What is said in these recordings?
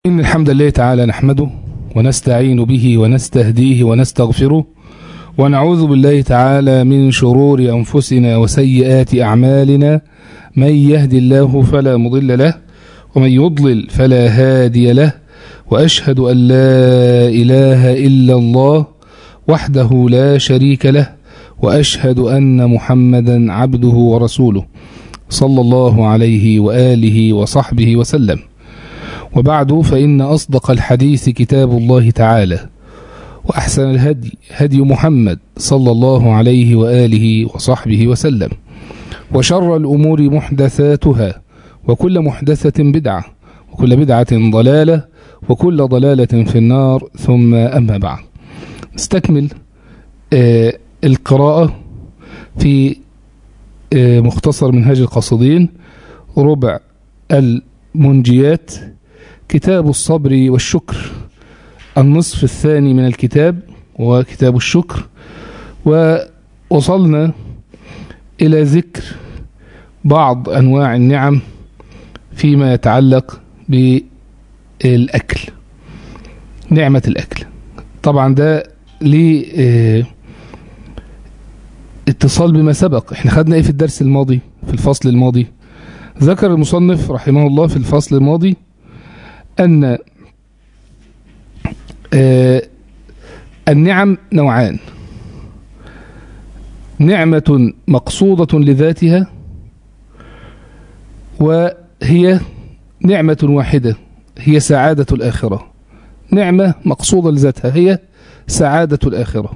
إن الحمد لله تعالى نحمده ونستعين به ونستهديه ونستغفره ونعوذ بالله تعالى من شرور أنفسنا وسيئات أعمالنا من يهدي الله فلا مضل له ومن يضلل فلا هادي له وأشهد أن لا إله إلا الله وحده لا شريك له وأشهد أن محمدا عبده ورسوله صلى الله عليه وآله وصحبه وسلم وبعد فإن أصدق الحديث كتاب الله تعالى وأحسن الهدي هدي محمد صلى الله عليه وآله وصحبه وسلم وشر الأمور محدثاتها وكل محدثة بدعة وكل بدعة ضلالة وكل ضلالة في النار ثم أما بعد استكمل آه القراءة في آه مختصر منهاج القصدين ربع المنجيات كتاب الصبر والشكر النصف الثاني من الكتاب وكتاب الشكر ووصلنا إلى ذكر بعض أنواع النعم فيما يتعلق بالأكل نعمة الأكل طبعا ده ليه اتصال بما سبق احنا خدنا ايه في الدرس الماضي في الفصل الماضي ذكر المصنف رحمه الله في الفصل الماضي أن آه النعم نوعان نعمة مقصودة لذاتها وهي نعمة واحدة هي سعادة الآخرة نعمة مقصودة لذاتها هي سعادة الآخرة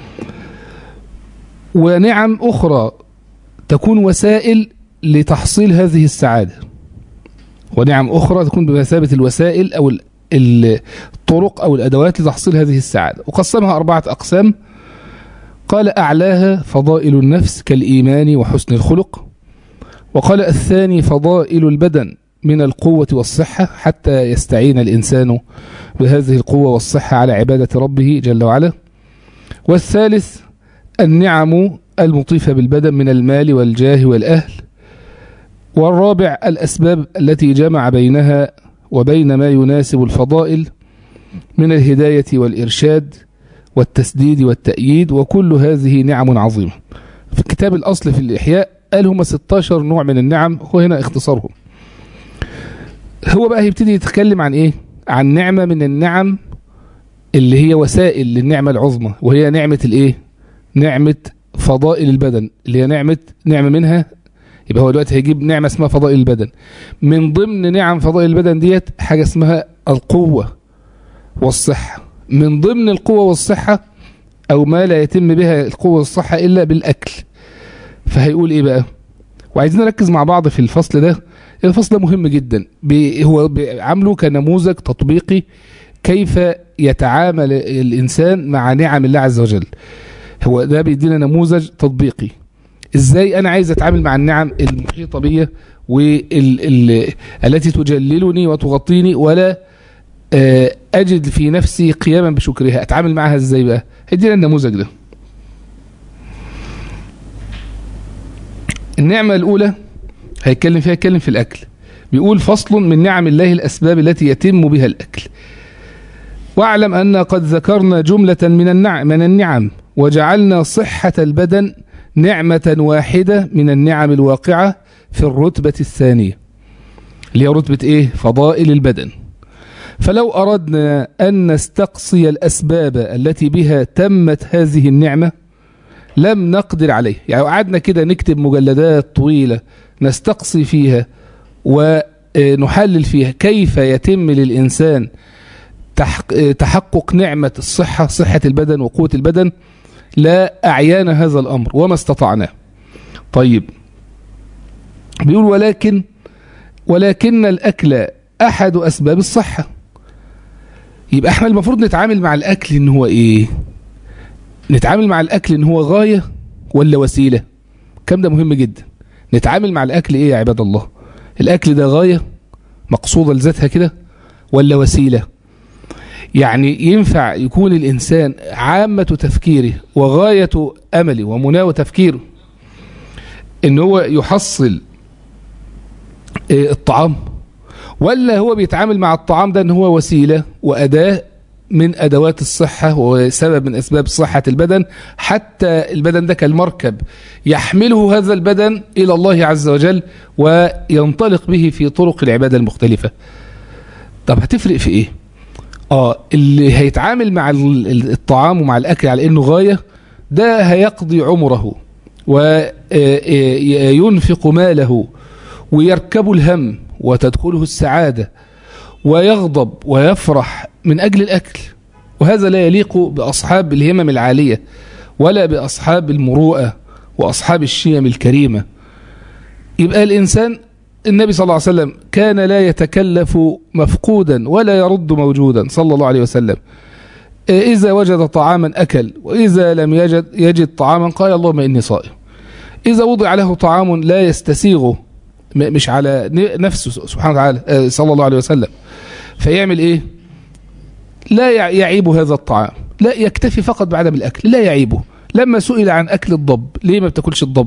ونعم أخرى تكون وسائل لتحصيل هذه السعادة ونعم أخرى تكون بمثابة الوسائل أو الطرق أو الأدوات لتحصيل هذه السعادة وقسمها أربعة أقسام قال أعلاها فضائل النفس كالإيمان وحسن الخلق وقال الثاني فضائل البدن من القوة والصحة حتى يستعين الإنسان بهذه القوة والصحة على عبادة ربه جل وعلا والثالث النعم المطيفة بالبدن من المال والجاه والأهل والرابع الأسباب التي جمع بينها وبين ما يناسب الفضائل من الهداية والإرشاد والتسديد والتأييد وكل هذه نعم عظيمة في الكتاب الأصل في الإحياء قال هم 16 نوع من النعم هو هنا اختصارهم هو بقى هيبتدي يتكلم عن إيه عن نعمة من النعم اللي هي وسائل للنعمة العظمى وهي نعمة الإيه نعمة فضائل البدن اللي هي نعمة نعمة منها يبقى هو دلوقتي هيجيب نعمة اسمها فضائل البدن من ضمن نعم فضائل البدن ديت حاجة اسمها القوة والصحة من ضمن القوة والصحة أو ما لا يتم بها القوة والصحة إلا بالأكل فهيقول إيه بقى وعايزين نركز مع بعض في الفصل ده الفصل ده مهم جدا هو عامله كنموذج تطبيقي كيف يتعامل الإنسان مع نعم الله عز وجل هو ده بيدينا نموذج تطبيقي ازاي انا عايز اتعامل مع النعم المحيطه بي والتي تجللني وتغطيني ولا اجد في نفسي قياما بشكرها اتعامل معها ازاي بقى ادينا النموذج ده النعمه الاولى هيتكلم فيها يتكلم في الاكل بيقول فصل من نعم الله الاسباب التي يتم بها الاكل واعلم ان قد ذكرنا جمله من النعم من النعم وجعلنا صحه البدن نعمة واحدة من النعم الواقعة في الرتبة الثانية اللي هي رتبة ايه فضائل البدن فلو أردنا أن نستقصي الأسباب التي بها تمت هذه النعمة لم نقدر عليه يعني قعدنا كده نكتب مجلدات طويلة نستقصي فيها ونحلل فيها كيف يتم للإنسان تحقق نعمة الصحة صحة البدن وقوة البدن لا أعيان هذا الأمر وما استطعناه طيب بيقول ولكن ولكن الأكل أحد أسباب الصحة يبقى احنا المفروض نتعامل مع الأكل إن هو إيه نتعامل مع الأكل إن هو غاية ولا وسيلة كم ده مهم جدا نتعامل مع الأكل إيه يا عباد الله الأكل ده غاية مقصودة لذاتها كده ولا وسيلة يعني ينفع يكون الإنسان عامة تفكيره وغاية أمله ومناه تفكيره إن هو يحصل الطعام ولا هو بيتعامل مع الطعام ده ان هو وسيله واداه من ادوات الصحه وسبب من اسباب صحه البدن حتى البدن ده كالمركب يحمله هذا البدن الى الله عز وجل وينطلق به في طرق العباده المختلفه. طب هتفرق في ايه؟ اه اللي هيتعامل مع ال- ال- الطعام ومع الاكل على انه غايه ده هيقضي عمره وينفق ماله ويركب الهم وتدخله السعاده ويغضب ويفرح من أجل الأكل وهذا لا يليق بأصحاب الهمم العالية ولا بأصحاب المروءة وأصحاب الشيم الكريمة يبقى الإنسان النبي صلى الله عليه وسلم كان لا يتكلف مفقودا ولا يرد موجودا صلى الله عليه وسلم إذا وجد طعاما أكل وإذا لم يجد, يجد طعاما قال اللهم إني صائم إذا وضع له طعام لا يستسيغه م- مش على ن- نفسه سبحانه وتعالى آه، صلى الله عليه وسلم فيعمل ايه لا يع- يعيب هذا الطعام لا يكتفي فقط بعدم الاكل لا يعيبه لما سئل عن اكل الضب ليه ما بتاكلش الضب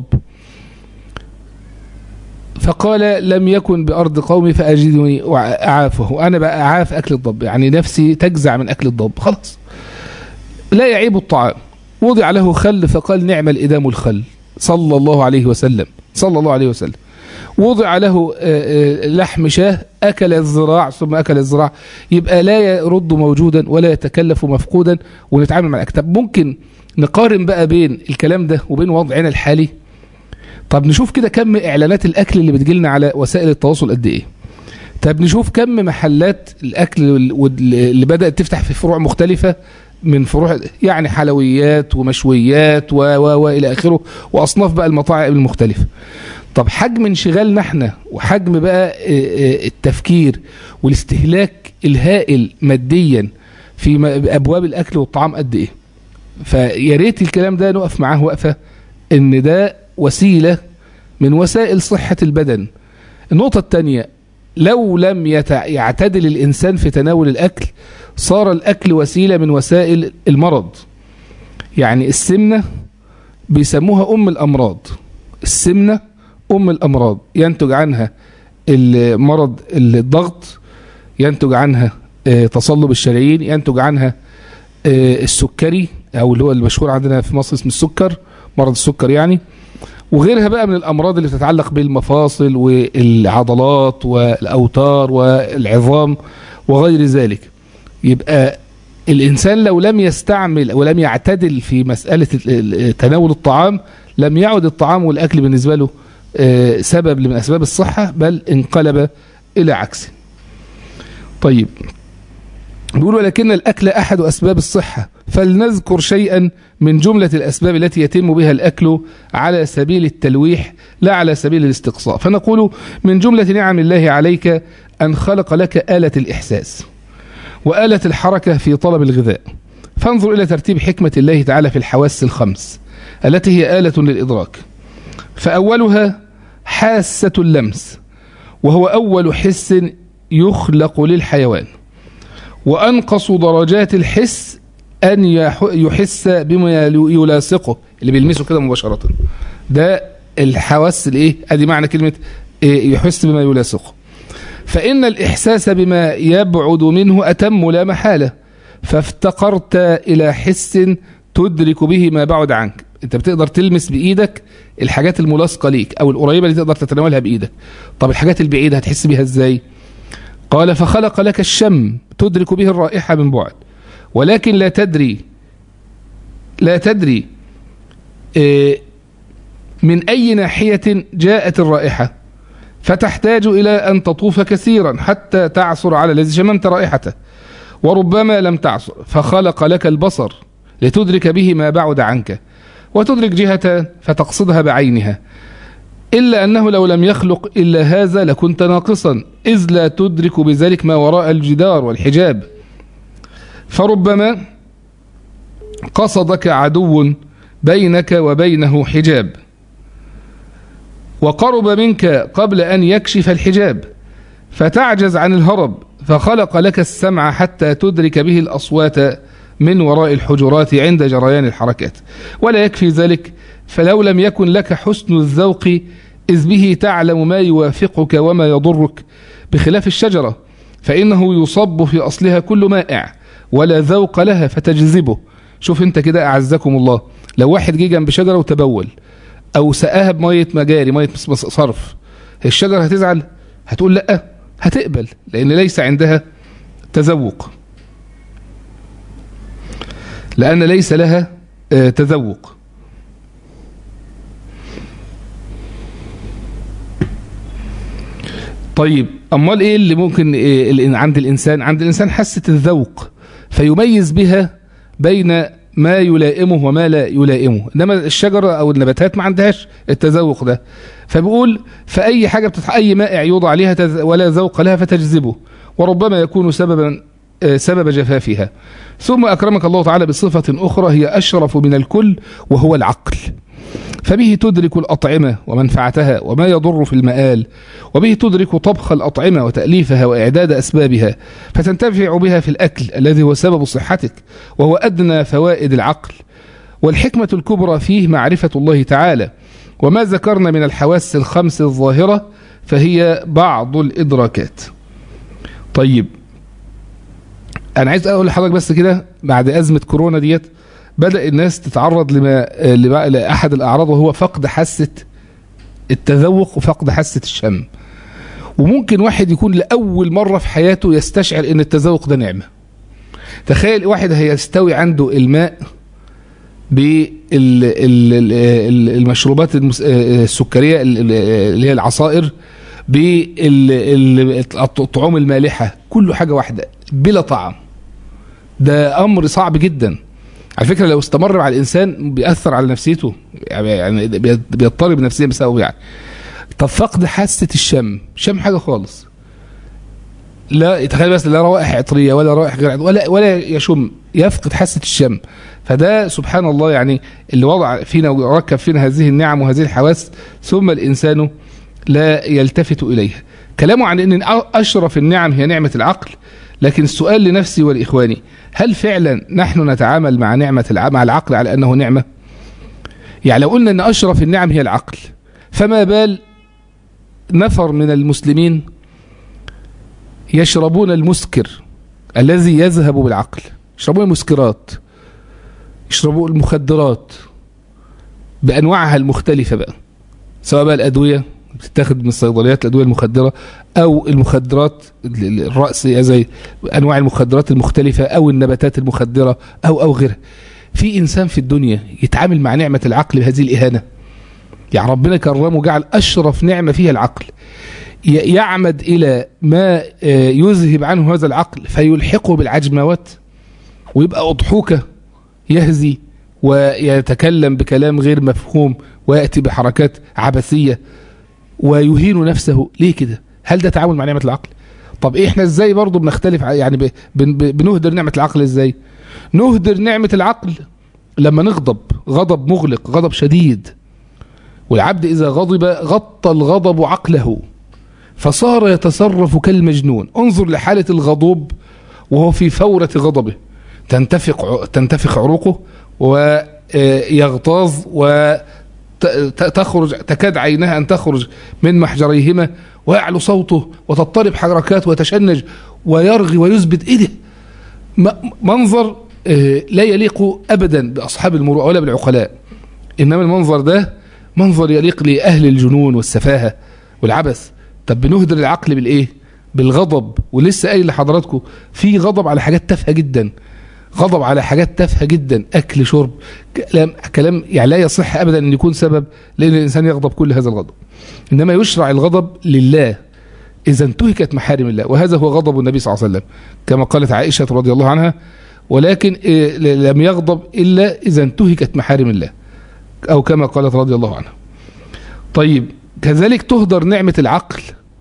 فقال لم يكن بارض قومي فاجدني اعافه انا بقى اعاف اكل الضب يعني نفسي تجزع من اكل الضب خلاص لا يعيب الطعام وضع له خل فقال نعم الادام الخل صلى الله عليه وسلم صلى الله عليه وسلم وضع له آه، آه، لحم شاه أكل الذراع ثم أكل الذراع يبقى لا يرد موجودا ولا يتكلف مفقودا ونتعامل مع الأكتاب ممكن نقارن بقى بين الكلام ده وبين وضعنا الحالي طب نشوف كده كم إعلانات الأكل اللي بتجيلنا على وسائل التواصل قد إيه طب نشوف كم محلات الأكل وال- وال- اللي بدأت تفتح في فروع مختلفة من فروع يعني حلويات ومشويات و و والى اخره واصناف بقى المطاعم المختلفه طب حجم انشغالنا احنا وحجم بقى آه، آه، التفكير والاستهلاك الهائل ماديا في م- ابواب الاكل والطعام قد ايه فيا ريت الكلام ده نقف معاه وقفه ان ده وسيله من وسائل صحه البدن النقطه الثانيه لو لم يتع- يعتدل الانسان في تناول الاكل صار الاكل وسيله من وسائل المرض يعني السمنه بيسموها ام الامراض السمنه ام الامراض ينتج عنها المرض الضغط ينتج عنها آه، تصلب الشرايين ينتج عنها آه، السكري او اللي هو المشهور عندنا في مصر اسمه السكر مرض السكر يعني وغيرها بقى من الامراض اللي تتعلق بالمفاصل والعضلات والاوتار والعظام وغير ذلك يبقى الانسان لو لم يستعمل ولم يعتدل في مساله ال- ال- تناول الطعام لم يعد الطعام والاكل بالنسبه له آه، سبب من اسباب الصحه بل انقلب الى عكسه. طيب بيقول ولكن الاكل احد اسباب الصحه فلنذكر شيئا من جمله الاسباب التي يتم بها الاكل على سبيل التلويح لا على سبيل الاستقصاء فنقول من جمله نعم الله عليك ان خلق لك اله الاحساس وآلة الحركة في طلب الغذاء فانظر إلى ترتيب حكمة الله تعالى في الحواس الخمس التي هي آلة للإدراك فأولها حاسة اللمس وهو أول حس يخلق للحيوان وأنقص درجات الحس أن يح- يحس بما يلاصقه اللي بيلمسه كده مباشرة ده الحواس الإيه أدي معنى كلمة إيه، يحس بما يلاصقه فإن الإحساس بما يبعد منه أتم لا محالة فافتقرت إلى حس تدرك به ما بعد عنك أنت بتقدر تلمس بإيدك الحاجات الملاصقة ليك أو القريبة اللي تقدر تتناولها بإيدك طب الحاجات البعيدة هتحس بيها إزاي قال فخلق لك الشم تدرك به الرائحة من بعد ولكن لا تدري لا تدري آه، من أي ناحية جاءت الرائحة فتحتاج إلى أن تطوف كثيرا حتى تعثر على الذي شممت رائحته وربما لم تعثر فخلق لك البصر لتدرك به ما بعد عنك وتدرك جهة فتقصدها بعينها إلا أنه لو لم يخلق إلا هذا لكنت ناقصا إذ لا تدرك بذلك ما وراء الجدار والحجاب فربما قصدك عدو بينك وبينه حجاب وقرب منك قبل أن يكشف الحجاب فتعجز عن الهرب فخلق لك السمع حتى تدرك به الأصوات من وراء الحجرات عند جريان الحركات ولا يكفي ذلك فلو لم يكن لك حسن الذوق إذ به تعلم ما يوافقك وما يضرك بخلاف الشجرة فإنه يصب في أصلها كل مائع ولا ذوق لها فتجذبه شوف انت كده أعزكم الله لو واحد جه جنب شجرة وتبول أو سقاها بمية مجاري مية صرف الشجرة هتزعل هتقول لأ هتقبل لأن ليس عندها تذوق لأن ليس لها تذوق طيب امال ايه اللي ممكن إيه عند الانسان عند الانسان حاسه الذوق فيميز بها بين ما يلائمه وما لا يلائمه انما الشجره او النباتات ما عندهاش التذوق ده فبيقول فاي حاجه بتتح... اي مائع يوضع عليها تز... ولا ذوق لها فتجذبه وربما يكون سببا سبب جفافها ثم اكرمك الله تعالى بصفه اخرى هي اشرف من الكل وهو العقل فبه تدرك الأطعمة ومنفعتها وما يضر في المآل وبه تدرك طبخ الأطعمة وتأليفها وإعداد أسبابها فتنتفع بها في الأكل الذي هو سبب صحتك وهو أدنى فوائد العقل والحكمة الكبرى فيه معرفة الله تعالى وما ذكرنا من الحواس الخمس الظاهرة فهي بعض الإدراكات طيب أنا عايز أقول لحضرتك بس كده بعد أزمة كورونا ديت بدأ الناس تتعرض لما لأحد الأعراض وهو فقد حاسة التذوق وفقد حاسة الشم وممكن واحد يكون لأول مرة في حياته يستشعر أن التذوق ده نعمة تخيل واحد هيستوي عنده الماء بالمشروبات السكرية اللي هي العصائر بالطعوم المالحة كله حاجة واحدة بلا طعم ده أمر صعب جدا على فكره لو استمر مع الانسان بيأثر على نفسيته يعني بيضطرب نفسيا بسببه يعني طب فقد حاسه الشم شم حاجه خالص لا تخيل بس لا روائح عطريه ولا روائح غير ولا ولا يشم يفقد حاسه الشم فده سبحان الله يعني اللي وضع فينا وركب فينا هذه النعم وهذه الحواس ثم الانسان لا يلتفت اليها كلامه عن ان اشرف النعم هي نعمه العقل لكن السؤال لنفسي ولإخواني هل فعلا نحن نتعامل مع نعمة مع العقل على أنه نعمة يعني لو قلنا أن أشرف النعم هي العقل فما بال نفر من المسلمين يشربون المسكر الذي يذهب بالعقل يشربون المسكرات يشربون المخدرات بأنواعها المختلفة بقى سواء بقى الأدوية بتتاخد من الصيدليات الادويه المخدره او المخدرات الراسيه زي انواع المخدرات المختلفه او النباتات المخدره او او غيرها في انسان في الدنيا يتعامل مع نعمه العقل بهذه الاهانه يعني ربنا كرمه جعل اشرف نعمه فيها العقل يعمد الى ما يذهب عنه هذا العقل فيلحقه بالعجموات ويبقى اضحوكه يهزي ويتكلم بكلام غير مفهوم وياتي بحركات عبثيه ويهين نفسه ليه كده هل ده تعامل مع نعمة العقل طب إيه احنا ازاي برضو بنختلف يعني بنهدر نعمة العقل ازاي نهدر نعمة العقل لما نغضب غضب مغلق غضب شديد والعبد إذا غضب غطى الغضب عقله فصار يتصرف كالمجنون انظر لحالة الغضوب وهو في فورة غضبه تنتفق تنتفخ عروقه ويغتاظ و تخرج تكاد عينها أن تخرج من محجريهما ويعلو صوته وتضطرب حركاته ويتشنج ويرغي ويثبت إيه ده منظر لا يليق أبدا بأصحاب المروءة ولا بالعقلاء إنما المنظر ده منظر يليق لأهل الجنون والسفاهة والعبث طب بنهدر العقل بالإيه بالغضب ولسه قايل لحضراتكم في غضب على حاجات تافهه جدا غضب على حاجات تافهه جدا اكل شرب كلام كلام يعني لا يصح ابدا ان يكون سبب لان الانسان يغضب كل هذا الغضب انما يشرع الغضب لله اذا انتهكت محارم الله وهذا هو غضب النبي صلى الله عليه وسلم كما قالت عائشه رضي الله عنها ولكن لم يغضب الا اذا انتهكت محارم الله او كما قالت رضي الله عنها طيب كذلك تهدر نعمه العقل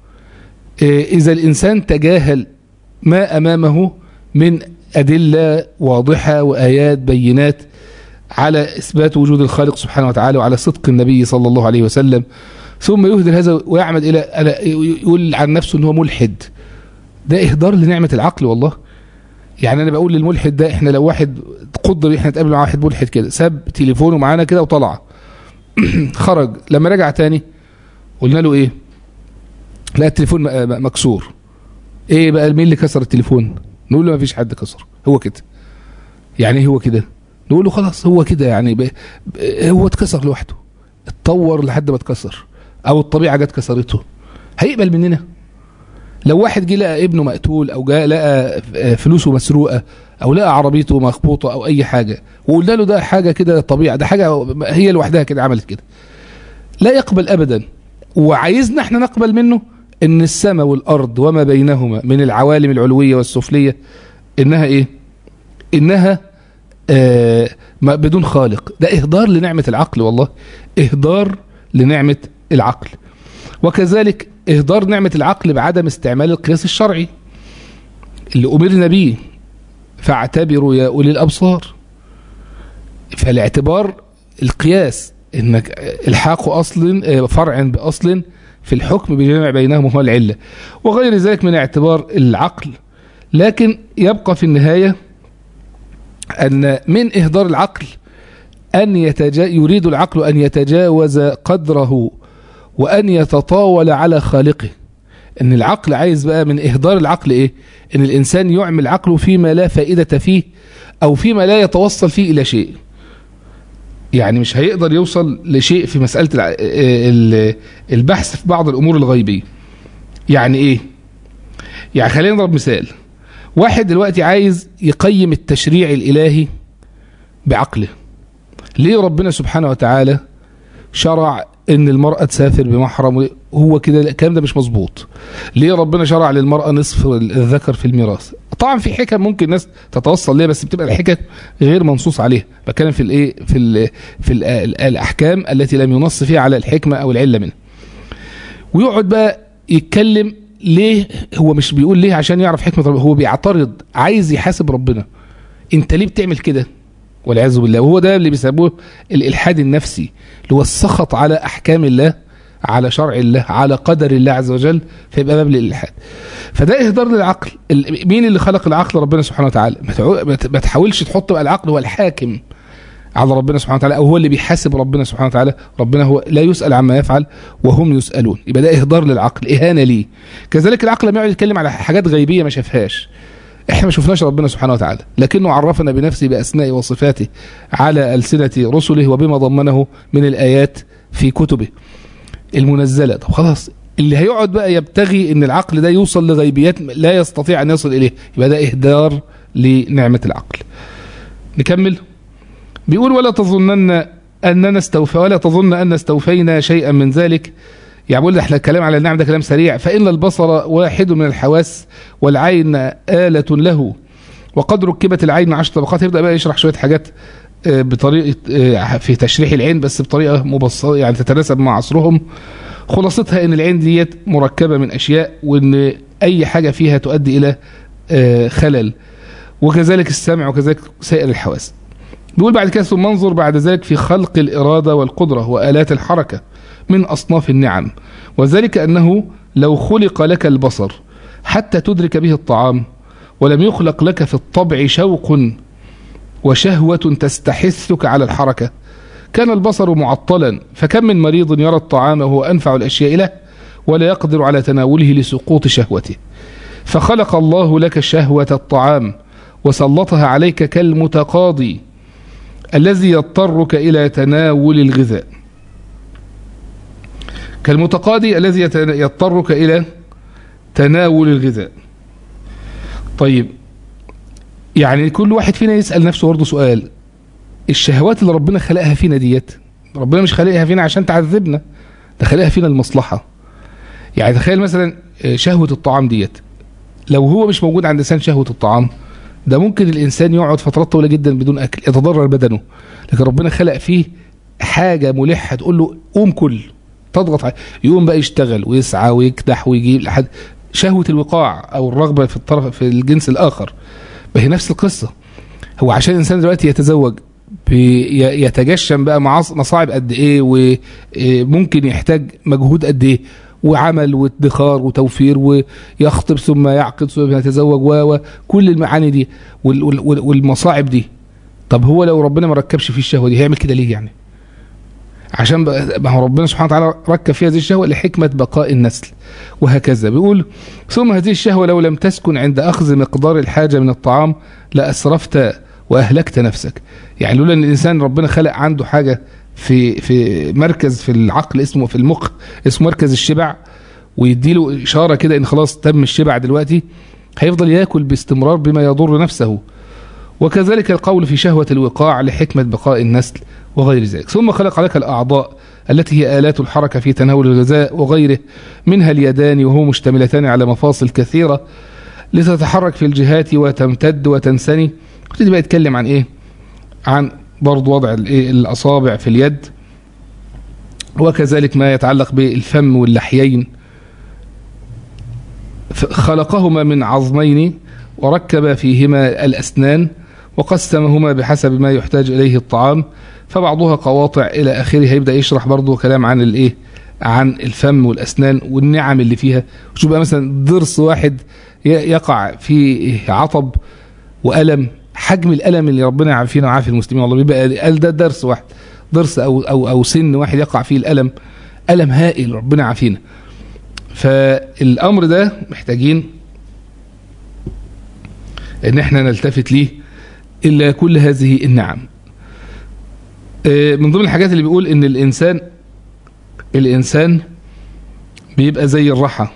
اذا الانسان تجاهل ما امامه من أدلة واضحة وآيات بينات على إثبات وجود الخالق سبحانه وتعالى وعلى صدق النبي صلى الله عليه وسلم ثم يهدر هذا ويعمد إلى يقول عن نفسه أنه ملحد ده إهدار لنعمة العقل والله يعني أنا بقول للملحد ده إحنا لو واحد قدر إحنا نتقابل مع واحد ملحد كده ساب تليفونه معانا كده وطلع خرج لما رجع تاني قلنا له إيه لا التليفون م- م- مكسور ايه بقى مين اللي كسر التليفون نقول له ما فيش حد كسر هو كده يعني ايه هو كده نقول له خلاص هو كده يعني ب... ب... هو اتكسر لوحده اتطور لحد ما اتكسر او الطبيعه جت كسرته هيقبل مننا لو واحد جه لقى ابنه مقتول او جاء لقى ف- فلوسه مسروقه او لقى عربيته مخبوطه او اي حاجه وقلنا له ده حاجه كده طبيعه ده حاجه هي لوحدها كده عملت كده لا يقبل ابدا وعايزنا احنا نقبل منه ان السماء والارض وما بينهما من العوالم العلويه والسفليه انها ايه انها آه ما بدون خالق ده اهدار لنعمه العقل والله اهدار لنعمه العقل وكذلك اهدار نعمه العقل بعدم استعمال القياس الشرعي اللي امرنا به فاعتبروا يا اولي الابصار فالاعتبار القياس انك الحاق اصل آه، فرع باصل في الحكم بجمع بينهم هو العله وغير ذلك من اعتبار العقل لكن يبقى في النهايه ان من اهدار العقل ان يتجا يريد العقل ان يتجاوز قدره وان يتطاول على خالقه ان العقل عايز بقى من اهدار العقل ايه ان الانسان يعمل عقله فيما لا فائده فيه او فيما لا يتوصل فيه الى شيء يعني مش هيقدر يوصل لشيء في مسألة الع- ال- البحث في بعض الأمور الغيبية يعني إيه يعني خلينا نضرب مثال واحد دلوقتي عايز يقيم التشريع الإلهي بعقله ليه ربنا سبحانه وتعالى شرع ان المرأة تسافر بمحرم هو كده لا، الكلام ده مش مظبوط ليه ربنا شرع للمرأة نصف الذكر في الميراث طبعا في حكم ممكن الناس تتوصل ليها بس بتبقى الحكم غير منصوص عليها بتكلم في الايه في ال في ال الاحكام التي لم ينص فيها على الحكمه او العله منها ويقعد بقى يتكلم ليه هو مش بيقول ليه عشان يعرف حكمه ربنا هو بيعترض عايز يحاسب ربنا انت ليه بتعمل كده والعياذ بالله وهو ده اللي بيسموه الالحاد النفسي اللي هو السخط على احكام الله على شرع الله على قدر الله عز وجل فيبقى باب للالحاد فده اهدار للعقل ال- مين اللي خلق العقل ربنا سبحانه وتعالى ما تعو- ما ت- ما تحاولش تحط بقى العقل هو الحاكم على ربنا سبحانه وتعالى او هو اللي بيحاسب ربنا سبحانه وتعالى ربنا هو لا يسال عما يفعل وهم يسالون يبقى ده اهدار للعقل اهانه ليه كذلك العقل لما يقعد يتكلم على حاجات غيبيه ما شافهاش احنا ما شفناش ربنا سبحانه وتعالى لكنه عرفنا بنفسه باسمائه وصفاته على السنه رسله وبما ضمنه من الايات في كتبه المنزله طب خلاص اللي هيقعد بقى يبتغي ان العقل ده يوصل لغيبيات لا يستطيع ان يصل اليه يبقى ده اهدار لنعمه العقل نكمل بيقول ولا تظنن اننا استوفى ولا تظن ان استوفينا شيئا من ذلك يعني بقول احنا الكلام على النعم ده كلام سريع فان البصر واحد من الحواس والعين آلة له وقد ركبت العين عشر طبقات يبدا بقى يشرح شويه حاجات آه، بطريقه آه، في تشريح العين بس بطريقه مبسطه يعني تتناسب مع عصرهم خلاصتها ان العين ديت مركبه من اشياء وان اي حاجه فيها تؤدي الى آه، خلل وكذلك السمع وكذلك سائر الحواس بيقول بعد كده ثم انظر بعد ذلك في خلق الإرادة والقدرة وآلات الحركة من أصناف النعم وذلك أنه لو خلق لك البصر حتى تدرك به الطعام ولم يخلق لك في الطبع شوق وشهوة تستحثك على الحركة كان البصر معطلا فكم من مريض يرى الطعام وهو أنفع الأشياء له ولا يقدر على تناوله لسقوط شهوته فخلق الله لك شهوة الطعام وسلطها عليك كالمتقاضي الذي يضطرك إلى تناول الغذاء كالمتقاضي الذي يت- يضطرك إلى تناول الغذاء طيب يعني كل واحد فينا يسأل نفسه برضه سؤال الشهوات اللي ربنا خلقها فينا ديت ربنا مش خلقها فينا عشان تعذبنا ده خلقها فينا المصلحة يعني تخيل مثلا آه، شهوة الطعام ديت لو هو مش موجود عند انسان شهوة الطعام ده ممكن الانسان يقعد فترات طويله جدا بدون اكل يتضرر بدنه لكن ربنا خلق فيه حاجه ملحه تقول له قوم كل تضغط عليه يقوم بقى يشتغل ويسعى ويكدح ويجيب لحد شهوه الوقاع او الرغبه في الطرف في الجنس الاخر فهي نفس القصه هو عشان الانسان دلوقتي يتزوج بي- يتجشم بقى مع مصاعب قد ايه وممكن يحتاج مجهود قد ايه وعمل وادخار وتوفير ويخطب ثم يعقد ثم يتزوج و- وكل المعاني دي وال- وال- وال- والمصاعب دي طب هو لو ربنا ما ركبش فيه الشهوه دي هيعمل كده ليه يعني عشان ما هو ربنا سبحانه وتعالى ركب فيها هذه الشهوة لحكمة بقاء النسل وهكذا بيقول ثم هذه الشهوة لو لم تسكن عند أخذ مقدار الحاجة من الطعام لأسرفت وأهلكت نفسك يعني لولا أن الإنسان ربنا خلق عنده حاجة في في مركز في العقل اسمه في المخ اسمه مركز الشبع ويديله إشارة كده إن خلاص تم الشبع دلوقتي هيفضل ياكل باستمرار بما يضر نفسه وكذلك القول في شهوة الوقاع لحكمة بقاء النسل وغير ذلك ثم خلق لك الأعضاء التي هي آلات الحركة في تناول الغذاء وغيره منها اليدان وهو مشتملتان على مفاصل كثيرة لتتحرك في الجهات وتمتد وتنسني ابتدي بقى يتكلم عن ايه عن برضو وضع الأصابع في اليد وكذلك ما يتعلق بالفم واللحيين خلقهما من عظمين وركب فيهما الأسنان وقسمهما بحسب ما يحتاج إليه الطعام فبعضها قواطع إلى آخره هيبدأ يشرح برضو كلام عن الإيه عن الفم والأسنان والنعم اللي فيها شوف بقى مثلا ضرس واحد يقع في عطب وألم حجم الألم اللي ربنا يعافينا ويعافي المسلمين والله بيبقى قال ده درس واحد ضرس أو, أو, أو سن واحد يقع فيه الألم ألم هائل ربنا يعافينا فالأمر ده محتاجين ان احنا نلتفت ليه الا كل هذه النعم من ضمن الحاجات اللي بيقول ان الانسان الانسان بيبقى زي الرحى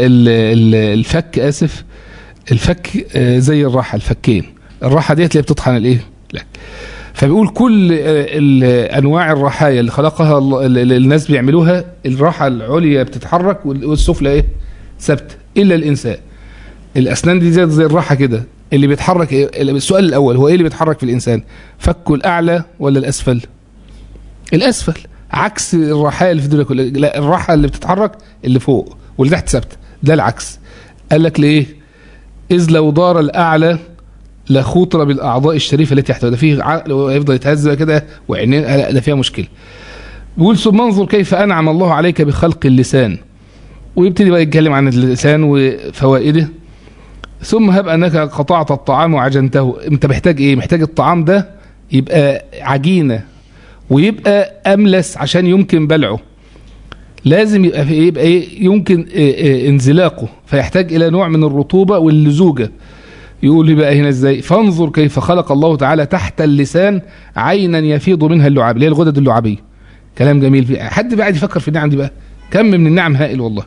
الفك اسف الفك زي الرحى الفكين الرحى ديت اللي بتطحن الايه لا فبيقول كل انواع الرحايا اللي خلقها الناس بيعملوها الراحه العليا بتتحرك والسفلى ايه ثابته الا الانسان الاسنان دي زي زي الراحه كده اللي بيتحرك السؤال الاول هو ايه اللي بيتحرك في الانسان فكه الاعلى ولا الاسفل الاسفل عكس الرحايا اللي في الدنيا كلها لا الراحه اللي بتتحرك اللي فوق واللي تحت ثابته ده العكس قال لك ليه اذ لو دار الاعلى لخوطر بالاعضاء الشريفه التي تحته ده فيه عقل يفضل يتهز كده وعينين ده فيها مشكله بيقول ثم انظر كيف انعم الله عليك بخلق اللسان ويبتدي بقى يتكلم عن اللسان وفوائده ثم هب انك قطعت الطعام وعجنته انت محتاج ايه محتاج الطعام ده يبقى عجينه ويبقى املس عشان يمكن بلعه لازم يبقى في يبقى إيه يمكن إيه إيه انزلاقه فيحتاج الى نوع من الرطوبه واللزوجه يقول لي بقى هنا ازاي فانظر كيف خلق الله تعالى تحت اللسان عينا يفيض منها اللعاب اللي هي الغدد اللعابيه كلام جميل في حد بقى يفكر في النعم دي بقى كم من النعم هائل والله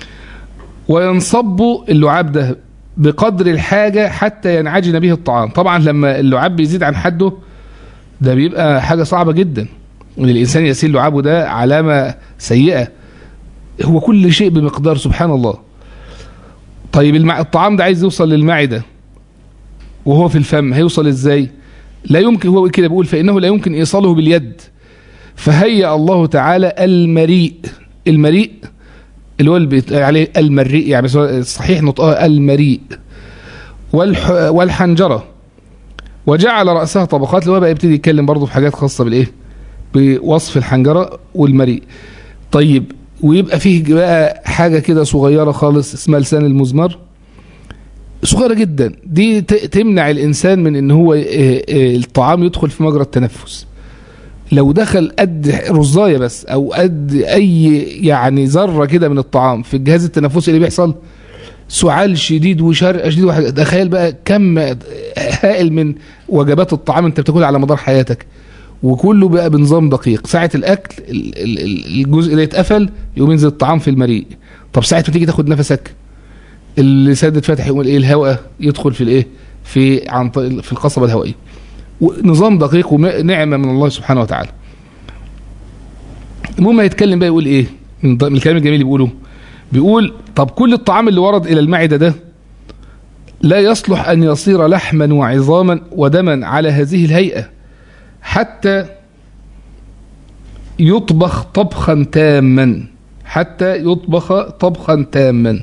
وينصب اللعاب ده بقدر الحاجة حتى ينعجن به الطعام طبعا لما اللعاب بيزيد عن حده ده بيبقى حاجة صعبة جدا ان الانسان يسيل لعابه ده علامة سيئة هو كل شيء بمقدار سبحان الله طيب المع... الطعام ده عايز يوصل للمعدة وهو في الفم هيوصل ازاي لا يمكن هو كده بيقول فإنه لا يمكن إيصاله باليد فهيأ الله تعالى المريء المريء اللي هو اللي عليه المريء يعني صحيح نطقها المريء والح والحنجرة وجعل رأسها طبقات اللي هو بقى يبتدي يتكلم برضه في حاجات خاصة بالإيه بوصف الحنجرة والمريء طيب ويبقى فيه بقى حاجة كده صغيرة خالص اسمها لسان المزمر صغيرة جدا دي تمنع الإنسان من إن هو الطعام يدخل في مجرى التنفس لو دخل قد رزاية بس أو قد أي يعني ذرة كده من الطعام في الجهاز التنفسي اللي بيحصل سعال شديد وشرق شديد وحاجة تخيل بقى كم هائل من وجبات الطعام انت بتاكلها على مدار حياتك وكله بقى بنظام دقيق ساعة الأكل الجزء اللي يتقفل يقوم ينزل الطعام في المريء طب ساعة ما تيجي تاخد نفسك اللسان اتفتح يقول ايه الهواء يدخل في الايه في عن في القصبة الهوائية نظام دقيق ونعمة من الله سبحانه وتعالى المهم يتكلم بقى يقول ايه من الكلام الجميل اللي بيقوله بيقول طب كل الطعام اللي ورد الى المعدة ده لا يصلح ان يصير لحما وعظاما ودما على هذه الهيئة حتى يطبخ طبخا تاما حتى يطبخ طبخا تاما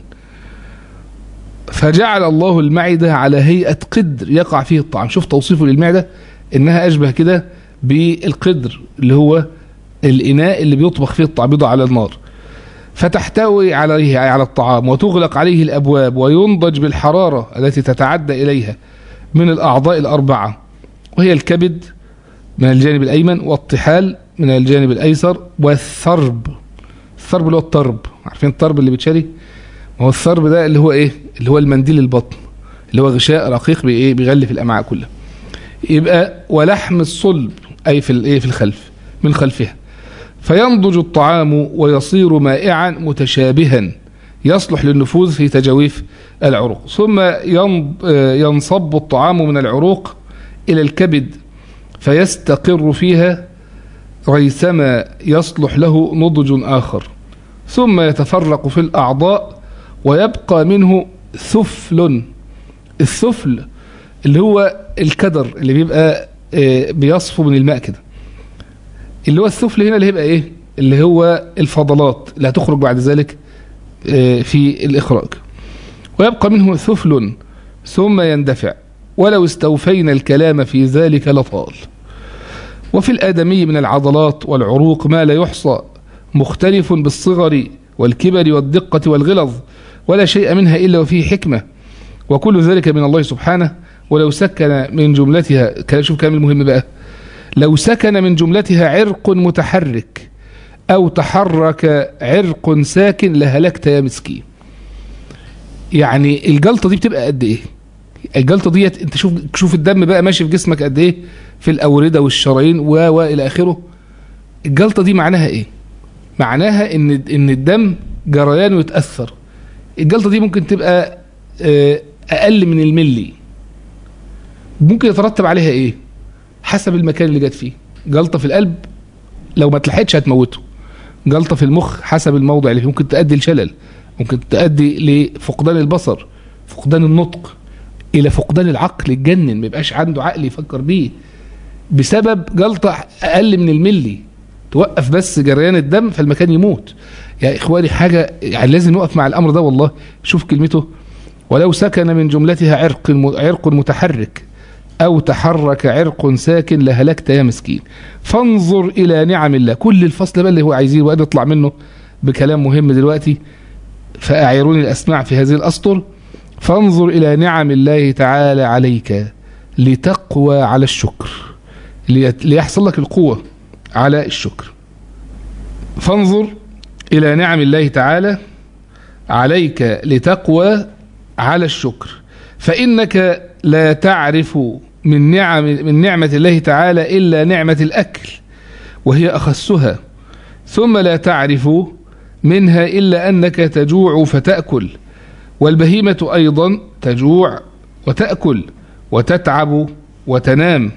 فجعل الله المعدة على هيئة قدر يقع فيه الطعام شوف توصيفه للمعدة انها اشبه كده بالقدر اللي هو الاناء اللي بيطبخ فيه الطعام يوضع على النار فتحتوي عليه على الطعام وتغلق عليه الابواب وينضج بالحرارة التي تتعدى اليها من الاعضاء الاربعة وهي الكبد من الجانب الايمن والطحال من الجانب الأيسر والثرب الثرب اللي هو الطرب عارفين الطرب اللي بيتشري ما هو الثرب ده اللي هو ايه اللي هو المنديل البطن اللي هو غشاء رقيق بايه بيغلف الامعاء كلها يبقى ولحم الصلب اي في الايه في الخلف من خلفها فينضج الطعام ويصير مائعا متشابها يصلح للنفوذ في تجاويف العروق ثم ينصب الطعام من العروق إلى الكبد فيستقر فيها ريثما يصلح له نضج آخر ثم يتفرق في الأعضاء ويبقى منه ثفل الثفل اللي هو الكدر اللي بيبقى بيصفو من الماء كده اللي هو الثفل هنا اللي هيبقى ايه اللي هو الفضلات اللي هتخرج بعد ذلك في الإخراج ويبقى منه ثفل ثم يندفع ولو استوفينا الكلام في ذلك لطال وفي الآدمي من العضلات والعروق ما لا يحصى مختلف بالصغر والكبر والدقة والغلظ ولا شيء منها إلا وفيه حكمة وكل ذلك من الله سبحانه ولو سكن من جملتها شوف كلام المهم بقى لو سكن من جملتها عرق متحرك أو تحرك عرق ساكن لهلكت يا مسكين يعني الجلطة دي بتبقى قد إيه الجلطة ديت انت شوف شوف الدم بقى ماشي في جسمك قد ايه في الأوردة والشرايين و و إلى آخره الجلطة دي معناها ايه معناها ان ان الدم جريانه يتأثر الجلطة دي ممكن تبقى أقل من الملي ممكن يترتب عليها ايه حسب المكان اللي جت فيه جلطة في القلب لو ما اتلحقتش هتموته جلطة في المخ حسب الموضع اللي ممكن تؤدي لشلل ممكن تؤدي لفقدان البصر فقدان النطق الى فقدان العقل يتجنن ما يبقاش عنده عقل يفكر بيه بسبب جلطة اقل من الملي توقف بس جريان الدم فالمكان يموت يا اخواني حاجة يعني لازم نقف مع الامر ده والله شوف كلمته ولو سكن من جملتها عرق عرق متحرك أو تحرك عرق ساكن لهلكت يا مسكين فانظر إلى نعم الله كل الفصل بقى اللي هو عايزين وقد نطلع منه بكلام مهم دلوقتي فأعيروني الأسماع في هذه الأسطر فانظر إلى نعم الله تعالى عليك لتقوى على الشكر ليحصل لك القوة على الشكر فانظر إلى نعم الله تعالى عليك لتقوى على الشكر فإنك لا تعرف من نعم من نعمة الله تعالى إلا نعمة الأكل وهي أخسها ثم لا تعرف منها إلا أنك تجوع فتأكل والبهيمة أيضا تجوع وتأكل وتتعب وتنام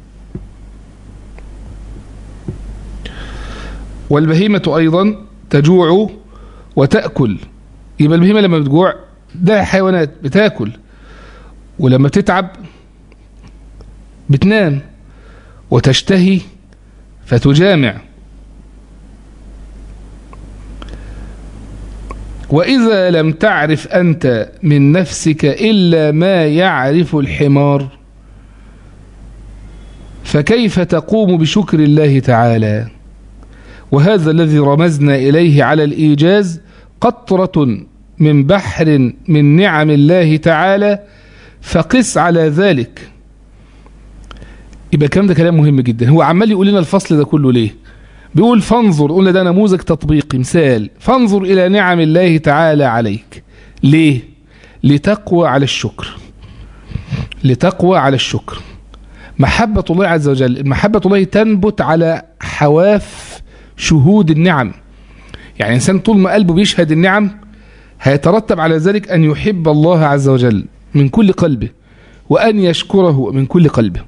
والبهيمة أيضا تجوع وتأكل يبقى البهيمة لما بتجوع ده حيوانات بتاكل ولما بتتعب بتنام وتشتهي فتجامع وإذا لم تعرف أنت من نفسك إلا ما يعرف الحمار فكيف تقوم بشكر الله تعالى وهذا الذي رمزنا إليه على الإيجاز قطرة من بحر من نعم الله تعالى فقس على ذلك يبقى الكلام ده كلام مهم جدا هو عمال يقول لنا الفصل ده كله ليه بيقول فانظر قلنا ده نموذج تطبيقي مثال فانظر إلى نعم الله تعالى عليك ليه لتقوى على الشكر لتقوى على الشكر محبة الله عز وجل محبة الله تنبت على حواف شهود النعم يعني إنسان طول ما قلبه بيشهد النعم هيترتب على ذلك أن يحب الله عز وجل من كل قلبه وأن يشكره من كل قلبه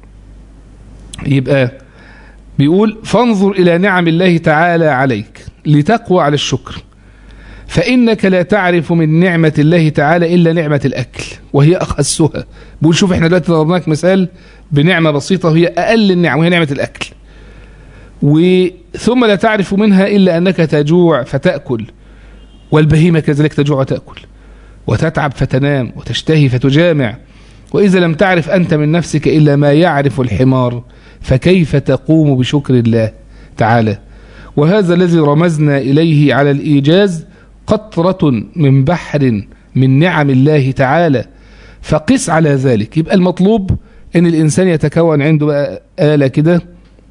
يبقى بيقول فانظر إلى نعم الله تعالى عليك لتقوى على الشكر فإنك لا تعرف من نعمة الله تعالى إلا نعمة الأكل وهي أخسها بيقول شوف احنا دلوقتي ضربناك مثال بنعمة بسيطة وهي أقل النعم وهي نعمة الأكل ثم لا تعرف منها إلا أنك تجوع فتأكل والبهيمة كذلك تجوع وتأكل وتتعب فتنام وتشتهي فتجامع وإذا لم تعرف أنت من نفسك إلا ما يعرف الحمار فكيف تقوم بشكر الله تعالى وهذا الذي رمزنا إليه على الإيجاز قطرة من بحر من نعم الله تعالى فقس على ذلك يبقى المطلوب أن الإنسان يتكون عنده بقى آلة كده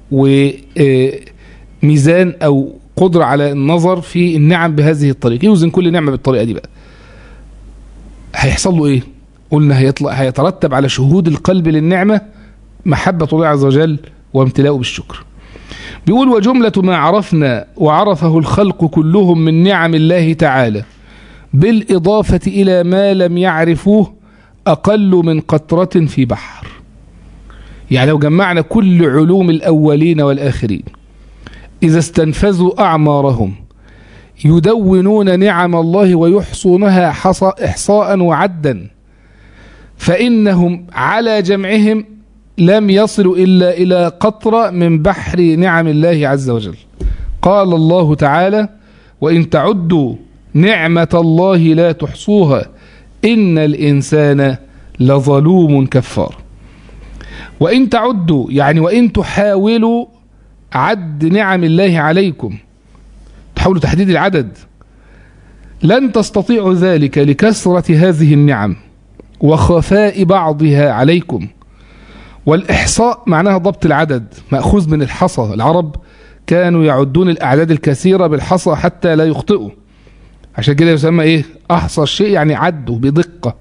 وميزان أو قدرة على النظر في النعم بهذه الطريقة يوزن كل نعمة بالطريقة دي بقى هيحصل له ايه قلنا هيطلع هيترتب على شهود القلب للنعمة محبة الله عز وجل وامتلاؤه بالشكر بيقول وجملة ما عرفنا وعرفه الخلق كلهم من نعم الله تعالى بالإضافة إلى ما لم يعرفوه أقل من قطرة في بحر يعني لو جمعنا كل علوم الأولين والآخرين إذا استنفذوا أعمارهم يدونون نعم الله ويحصونها إحصاء وعدا فإنهم على جمعهم لم يصلوا إلا إلى قطرة من بحر نعم الله عز وجل قال الله تعالى وإن تعدوا نعمة الله لا تحصوها إن الإنسان لظلوم كفار وإن تعدوا يعني وإن تحاولوا عد نعم الله عليكم تحاولوا تحديد العدد لن تستطيعوا ذلك لكثرة هذه النعم وخفاء بعضها عليكم والإحصاء معناها ضبط العدد مأخوذ من الحصى العرب كانوا يعدون الأعداد الكثيرة بالحصى حتى لا يخطئوا عشان كده يسمى إيه أحصى الشيء يعني عده بدقة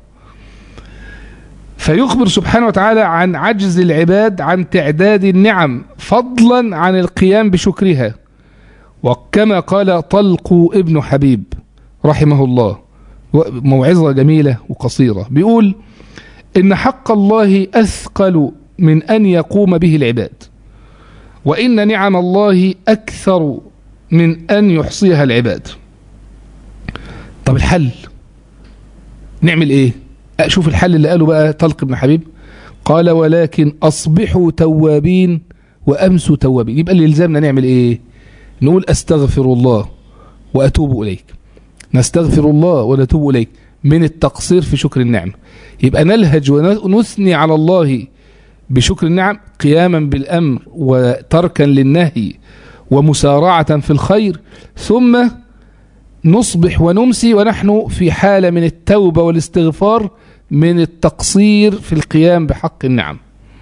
فيخبر سبحانه وتعالى عن عجز العباد عن تعداد النعم فضلا عن القيام بشكرها وكما قال طلق ابن حبيب رحمه الله موعظة جميلة وقصيرة بيقول إن حق الله أثقل من أن يقوم به العباد وإن نعم الله أكثر من أن يحصيها العباد طب الحل نعمل إيه أشوف الحل اللي قاله بقى طلق ابن حبيب قال ولكن أصبحوا توابين وأمسوا توابين يبقى اللي يلزمنا نعمل إيه نقول أستغفر الله وأتوب إليك نستغفر الله ونتوب إليك من التقصير في شكر النعمة يبقى نلهج ونثني على الله بشكر النعم قياما بالأمر وتركا للنهي ومسارعة في الخير ثم نصبح ونمسي ونحن في حالة من التوبة والاستغفار من التقصير في القيام بحق النعم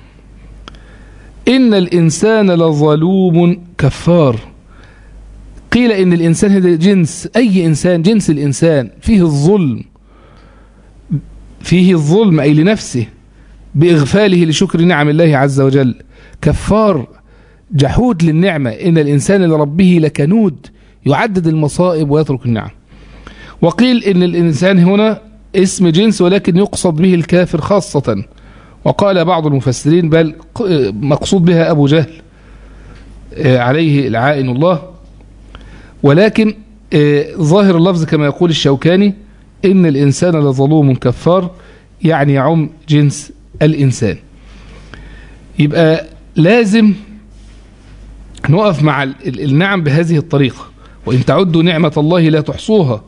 إن الإنسان لظلوم كفار قيل إن الإنسان هذا جنس أي إنسان جنس الإنسان فيه الظلم فيه الظلم أي لنفسه بإغفاله لشكر نعم الله عز وجل كفار جحود للنعمة إن الإنسان لربه لكنود يعدد المصائب ويترك النعم وقيل إن الإنسان هنا اسم جنس ولكن يقصد به الكافر خاصة وقال بعض المفسرين بل مقصود بها أبو جهل عليه العائن الله ولكن ظاهر اللفظ كما يقول الشوكاني إن الإنسان لظلوم كفار يعني يعم جنس الإنسان يبقى لازم نقف مع النعم بهذه الطريقة وإن تعدوا نعمة الله لا تحصوها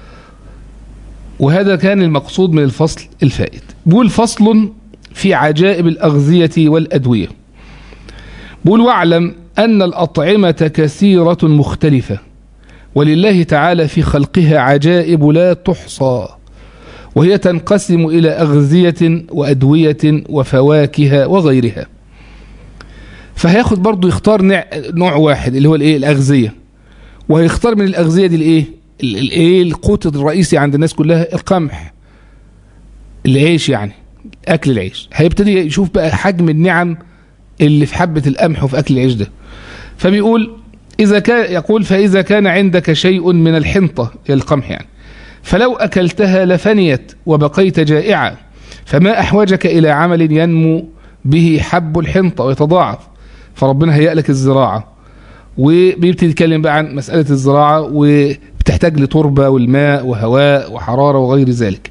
وهذا كان المقصود من الفصل الفائت بقول فصل في عجائب الأغذية والأدوية بقول واعلم أن الأطعمة كثيرة مختلفة ولله تعالى في خلقها عجائب لا تحصى وهي تنقسم إلى أغذية وأدوية وفواكه وغيرها فهياخد برضو يختار نوع واحد اللي هو الايه الأغذية وهيختار من الأغذية دي الايه الايه القوت الرئيسي عند الناس كلها القمح العيش يعني أكل العيش هيبتدي يشوف بقى حجم النعم اللي في حبة القمح وفي أكل العيش ده فبيقول إذا كان يقول فإذا كان عندك شيء من الحنطة القمح يعني فلو أكلتها لفنيت وبقيت جائعا فما أحوجك إلى عمل ينمو به حب الحنطة ويتضاعف فربنا هيأ لك الزراعة وبيبتدي يتكلم بقى عن مسألة الزراعة وبتحتاج لتربة والماء وهواء وحرارة وغير ذلك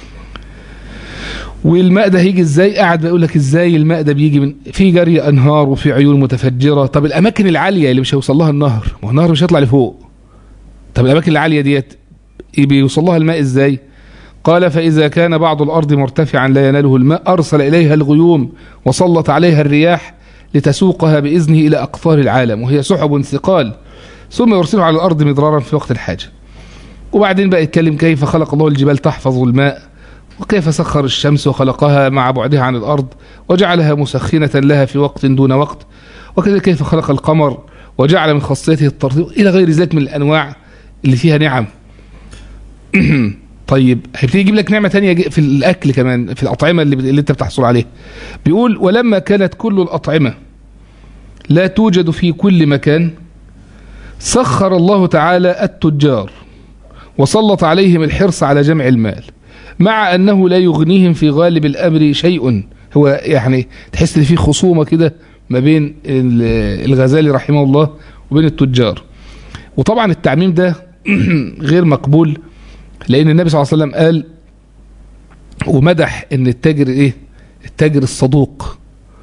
والماء ده هيجي ازاي قاعد بيقول لك ازاي الماء ده بيجي من في جري انهار وفي عيون متفجره طب الاماكن العاليه اللي مش هيوصل لها النهر ما هو النهر مش هيطلع لفوق طب الاماكن العاليه ديت بيوصل لها الماء ازاي قال فاذا كان بعض الارض مرتفعا لا يناله الماء ارسل اليها الغيوم وسلط عليها الرياح لتسوقها باذنه الى اقطار العالم وهي سحب ثقال ثم يرسلها على الارض مضرارا في وقت الحاجه وبعدين بقى يتكلم كيف خلق الله الجبال تحفظ الماء وكيف سخر الشمس وخلقها مع بعدها عن الأرض وجعلها مسخنة لها في وقت دون وقت وكذلك كيف خلق القمر وجعل من خاصيته الترتيب إلى غير ذلك من الأنواع اللي فيها نعم طيب هيبتدي يجيب لك نعمة تانية في الأكل كمان في الأطعمة اللي, اللي أنت بتحصل عليها بيقول ولما كانت كل الأطعمة لا توجد في كل مكان سخر الله تعالى التجار وسلط عليهم الحرص على جمع المال مع أنه لا يغنيهم في غالب الأمر شيء هو يعني تحس ان في خصومة كده ما بين الغزالي رحمه الله وبين التجار وطبعا التعميم ده غير مقبول لأن النبي صلى الله عليه وسلم قال ومدح ان التاجر ايه التاجر الصدوق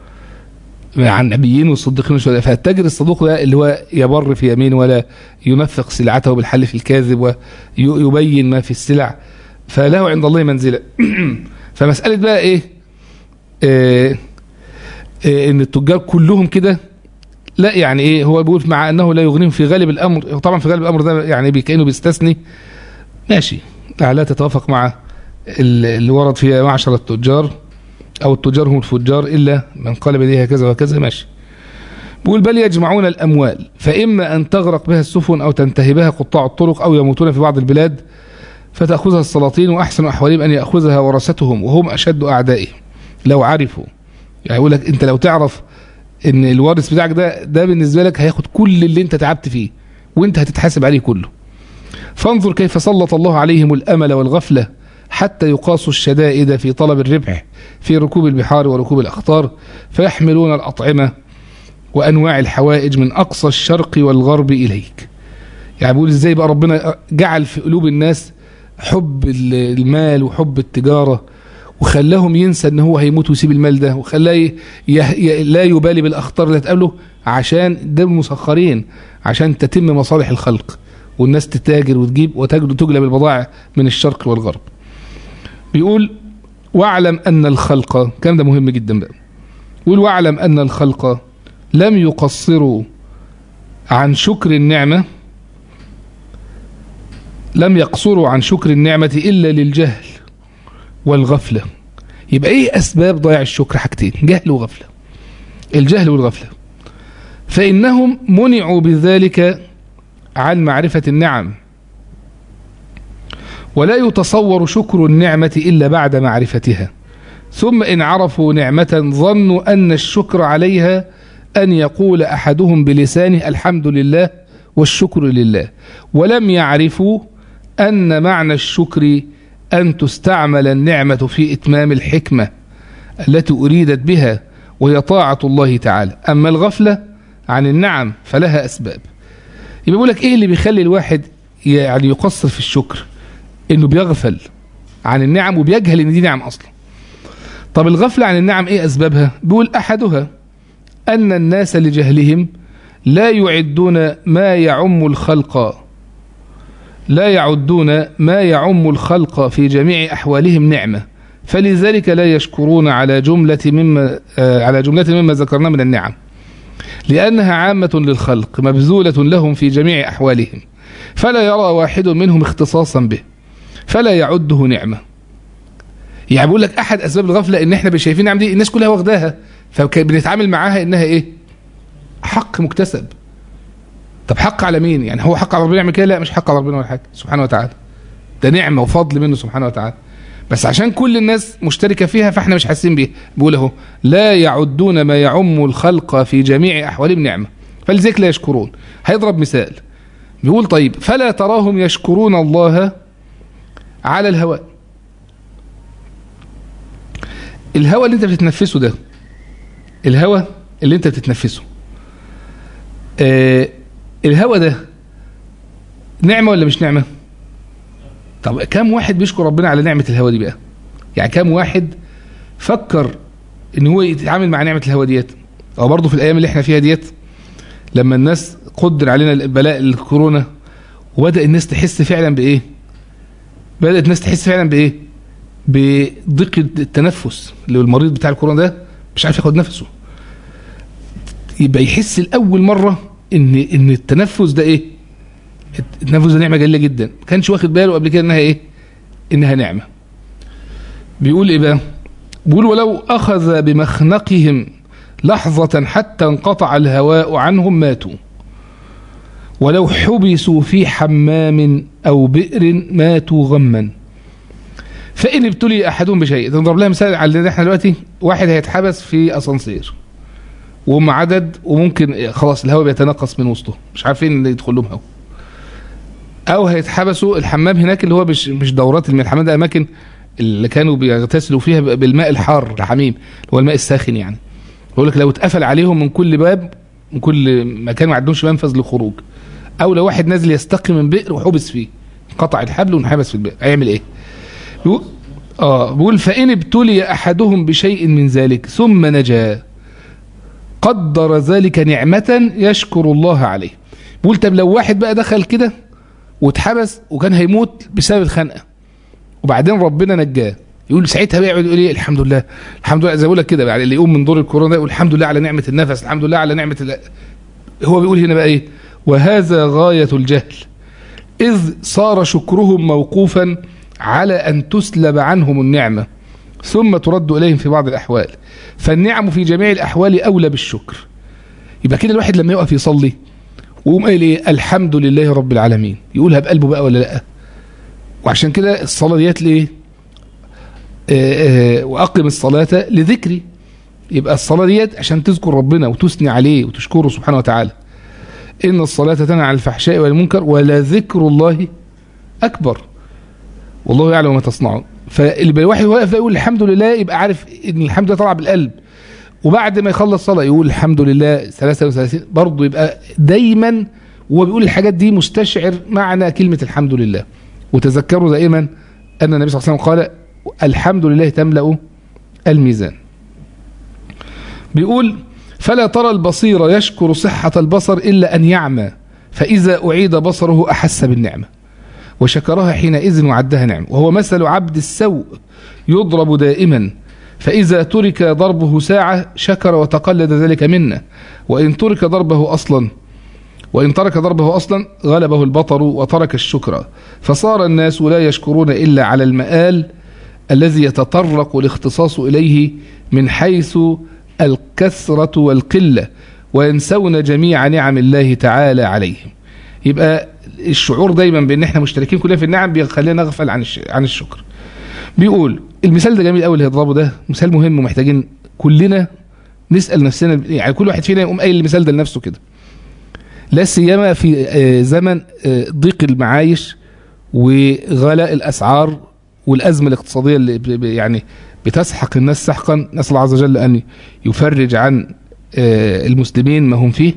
عن نبيين والصديقين والشهداء فالتاجر الصدوق ده اللي هو يبر في يمين ولا ينفق سلعته بالحلف الكاذب ويبين ما في السلع فله عند الله منزلة فمسألة بقى ايه, إيه, إيه ان التجار كلهم كده لا يعني ايه هو بيقول مع انه لا يغنيهم في غالب الامر طبعا في غالب الامر ده يعني كانه بيستثني ماشي لا تتوافق مع اللي ورد في معشر التجار او التجار هم الفجار الا من قال بديها كذا وكذا ماشي بيقول بل يجمعون الاموال فاما ان تغرق بها السفن او تنتهي بها قطاع الطرق او يموتون في بعض البلاد فتأخذها السلاطين وأحسن أحوالهم أن يأخذها ورثتهم وهم أشد أعدائهم لو عرفوا يعني يقول لك أنت لو تعرف أن الوارث بتاعك ده ده بالنسبة لك هياخد كل اللي أنت تعبت فيه وأنت هتتحاسب عليه كله فانظر كيف سلط الله عليهم الأمل والغفلة حتى يقاسوا الشدائد في طلب الربح في ركوب البحار وركوب الأخطار فيحملون الأطعمة وأنواع الحوائج من أقصى الشرق والغرب إليك يعني بيقول إزاي بقى ربنا جعل في قلوب الناس حب المال وحب التجارة وخلاهم ينسى ان هو هيموت ويسيب المال ده وخلاه لا يبالي بالاخطار اللي هتقابله عشان ده مسخرين عشان تتم مصالح الخلق والناس تتاجر وتجيب وتجلب البضائع من الشرق والغرب بيقول واعلم ان الخلق كان ده مهم جدا بقى يقول واعلم ان الخلق لم يقصروا عن شكر النعمه لم يقصروا عن شكر النعمة إلا للجهل والغفلة يبقى إيه أسباب ضياع الشكر حاجتين جهل وغفلة الجهل والغفلة فإنهم منعوا بذلك عن معرفة النعم ولا يتصور شكر النعمة إلا بعد معرفتها ثم إن عرفوا نعمة ظنوا أن الشكر عليها أن يقول أحدهم بلسانه الحمد لله والشكر لله ولم يعرفوا أن معنى الشكر أن تستعمل النعمة في إتمام الحكمة التي أريدت بها وهي طاعة الله تعالى أما الغفلة عن النعم فلها أسباب يبقى بيقول لك إيه اللي بيخلي الواحد يعني يقصر في الشكر إنه بيغفل عن النعم وبيجهل إن دي نعم أصلا طب الغفلة عن النعم إيه أسبابها بيقول أحدها أن الناس لجهلهم لا يعدون ما يعم الخلق لا يعدون ما يعم الخلق في جميع أحوالهم نعمة فلذلك لا يشكرون على جملة مما على جملة مما ذكرنا من النعم لأنها عامة للخلق مبذولة لهم في جميع أحوالهم فلا يرى واحد منهم اختصاصا به فلا يعده نعمة يعني بقول لك أحد أسباب الغفلة إن إحنا شايفين نعم دي الناس كلها واخداها فبنتعامل معاها إنها إيه حق مكتسب طب حق على مين يعني هو حق على ربنا يعمل كده لا مش حق على ربنا ولا حاجه سبحانه وتعالى ده نعمه وفضل منه سبحانه وتعالى بس عشان كل الناس مشتركه فيها فاحنا مش حاسين بيها بيقول اهو لا يعدون ما يعم الخلق في جميع احوالهم نعمه فلذلك لا يشكرون هيضرب مثال بيقول طيب فلا تراهم يشكرون الله على الهواء الهواء اللي انت بتتنفسه ده الهواء اللي انت بتتنفسه آه الهوى ده نعمة ولا مش نعمة طب كم واحد بيشكر ربنا على نعمة الهوى دي بقى يعني كم واحد فكر ان هو يتعامل مع نعمة الهوى ديت او برضه في الايام اللي احنا فيها ديت لما الناس قدر علينا البلاء الكورونا وبدأ الناس تحس فعلا بايه بدأت الناس تحس فعلا بايه بضيق التنفس اللي المريض بتاع الكورونا ده مش عارف ياخد نفسه يبقى يحس لاول مره ان ان التنفس ده ايه التنفس ده نعمه جليله جدا ما كانش واخد باله قبل كده انها ايه انها نعمه بيقول إيه بقى بيقول ولو أخذ بمخنقهم لحظة حتى انقطع الهواء عنهم ماتوا ولو حبسوا في حمام أو بئر ماتوا غما فإن ابتلي أحدهم بشيء نضرب لها مثال على اللي احنا دلوقتي واحد هيتحبس في أسانسير وهم عدد وممكن خلاص الهواء بيتنقص من وسطه مش عارفين اللي يدخل لهم هواء او هيتحبسوا الحمام هناك اللي هو مش مش دورات من الحمام ده اماكن اللي كانوا بيغتسلوا فيها بالماء الحار الحميم اللي هو الماء الساخن يعني بيقول لك لو اتقفل عليهم من كل باب من كل مكان ما عندهمش منفذ للخروج او لو واحد نازل يستقي من بئر وحبس فيه قطع الحبل وانحبس في البئر هيعمل ايه بيقول اه بيقول فان ابتلي احدهم بشيء من ذلك ثم نجا قدر ذلك نعمة يشكر الله عليه بيقول طب لو واحد بقى دخل كده واتحبس وكان هيموت بسبب الخنقه وبعدين ربنا نجاه يقول ساعتها بقى يقعد يقول ايه الحمد لله الحمد لله زي ما بقول لك كده يعني اللي يقوم من دور الكورونا ده يقول الحمد لله على نعمه النفس الحمد لله على نعمه ال... هو بيقول هنا بقى ايه وهذا غايه الجهل اذ صار شكرهم موقوفا على ان تسلب عنهم النعمه ثم ترد اليهم في بعض الاحوال فالنعم في جميع الاحوال اولى بالشكر يبقى كده الواحد لما يقف يصلي ويقوم قايل ايه الحمد لله رب العالمين يقولها بقلبه بقى ولا لا وعشان كده الصلاه ديت ليه آه، آه، واقم الصلاه لذكري يبقى الصلاه ديت عشان تذكر ربنا وتثني عليه وتشكره سبحانه وتعالى ان الصلاه تنهى عن الفحشاء والمنكر ولذكر الله اكبر والله يعلم ما تصنعون فاللي الواحد واقف يقول الحمد لله يبقى عارف ان الحمد لله طلع بالقلب وبعد ما يخلص صلاه يقول الحمد لله 33 برضه يبقى دايما وهو بيقول الحاجات دي مستشعر معنى كلمه الحمد لله وتذكروا دائما ان النبي صلى الله عليه وسلم قال الحمد لله تملا الميزان بيقول فلا ترى البصير يشكر صحه البصر الا ان يعمى فاذا اعيد بصره احس بالنعمه وشكرها حينئذ وعدها نعم وهو مثل عبد السوء يضرب دائما فإذا ترك ضربه ساعة شكر وتقلد ذلك منا وإن ترك ضربه أصلا وإن ترك ضربه أصلا غلبه البطر وترك الشكر فصار الناس لا يشكرون إلا على المآل الذي يتطرق الاختصاص إليه من حيث الكثرة والقلة وينسون جميع نعم الله تعالى عليهم يبقى الشعور دايما بان احنا مشتركين كلنا في النعم بيخلينا نغفل عن عن الشكر بيقول المثال ده جميل قوي اللي هيضربه ده مثال مهم ومحتاجين كلنا نسال نفسنا يعني كل واحد فينا يقوم قايل المثال ده لنفسه كده لا سيما في زمن ضيق المعايش وغلاء الاسعار والازمه الاقتصاديه اللي يعني بتسحق الناس سحقا نسال الله عز وجل ان يفرج عن المسلمين ما هم فيه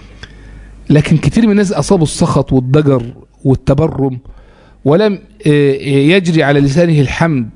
لكن كتير من الناس اصابوا السخط والضجر والتبرم ولم يجري على لسانه الحمد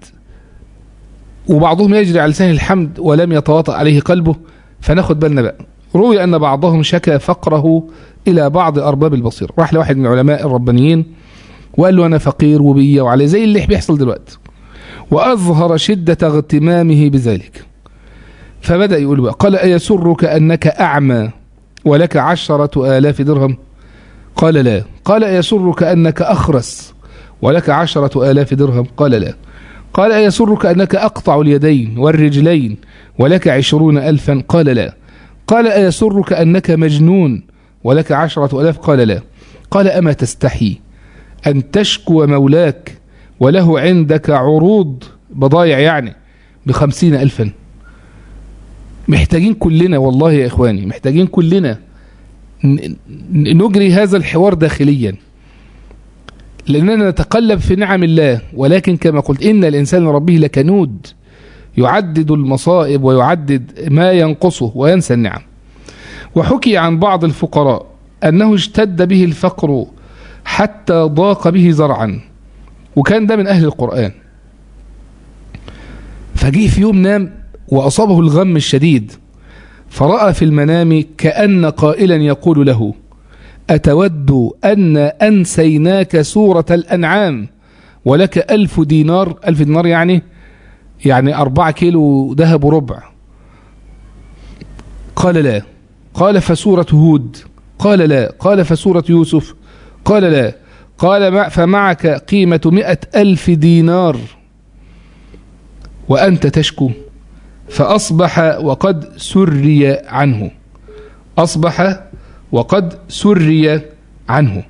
وبعضهم يجري على لسانه الحمد ولم يتواطأ عليه قلبه فناخد بالنا بقى روي أن بعضهم شكى فقره إلى بعض أرباب البصير راح لواحد من العلماء الربانيين وقال له أنا فقير وبية وعلي زي اللي بيحصل دلوقتي وأظهر شدة اغتمامه بذلك فبدأ يقول بقى قال أيسرك أنك أعمى ولك عشرة آلاف درهم قال لا قال أيسرك أنك أخرس ولك عشرة آلاف درهم قال لا قال أيسرك أنك أقطع اليدين والرجلين ولك عشرون ألفا قال لا قال أيسرك أنك مجنون ولك عشرة ألاف قال لا قال أما تستحي أن تشكو مولاك وله عندك عروض بضايع يعني بخمسين ألفا محتاجين كلنا والله يا إخواني محتاجين كلنا نجري هذا الحوار داخليا لأننا نتقلب في نعم الله ولكن كما قلت إن الإنسان ربه لكنود يعدد المصائب ويعدد ما ينقصه وينسى النعم وحكي عن بعض الفقراء أنه اشتد به الفقر حتى ضاق به زرعا وكان ده من أهل القرآن فجيه في يوم نام وأصابه الغم الشديد فرأى في المنام كأن قائلا يقول له أتود أن أنسيناك سورة الأنعام ولك ألف دينار ألف دينار يعني يعني أربعة كيلو ذهب وربع قال لا قال فسورة هود قال لا قال فسورة يوسف قال لا قال فمعك قيمة مئة ألف دينار وأنت تشكو فأصبح وقد سري عنه أصبح وقد سري عنه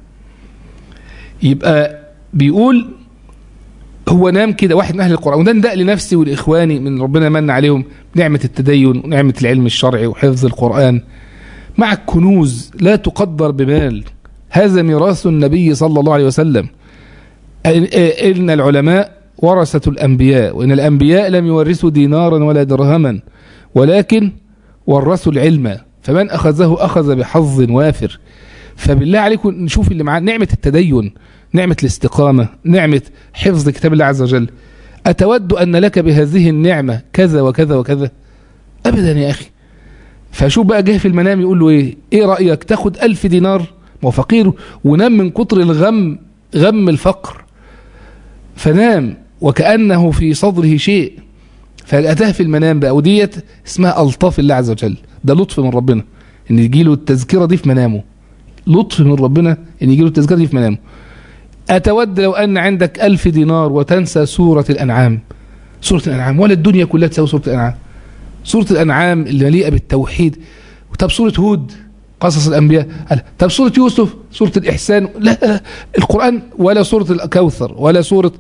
يبقى بيقول هو نام كده واحد من أهل القرآن وده نداء لنفسي ولإخواني من ربنا من عليهم نعمة التدين ونعمة العلم الشرعي وحفظ القرآن مع الكنوز لا تقدر بمال هذا ميراث النبي صلى الله عليه وسلم إن العلماء ورثة الأنبياء وإن الأنبياء لم يورثوا دينارا ولا درهما ولكن ورثوا العلم فمن أخذه أخذ بحظ وافر فبالله عليكم نشوف اللي معاه نعمة التدين نعمة الاستقامة نعمة حفظ كتاب الله عز وجل أتود أن لك بهذه النعمة كذا وكذا وكذا أبدا يا أخي فشوف بقى جه في المنام يقول له إيه إيه رأيك تاخد ألف دينار ما فقير ونام من كتر الغم غم الفقر فنام وكأنه في صدره شيء فأتاه في المنام بقى وديت اسمها ألطاف الله عز وجل ده لطف من ربنا ان يجي له التذكرة دي في منامه لطف من ربنا ان يجي له التذكرة دي في منامه أتود لو أن عندك ألف دينار وتنسى سورة الأنعام سورة الأنعام ولا الدنيا كلها تساوي سورة الأنعام سورة الأنعام اللي مليئة بالتوحيد طب سورة هود قصص الأنبياء طب سورة يوسف سورة الإحسان لا, لا القرآن ولا سورة الكوثر ولا سورة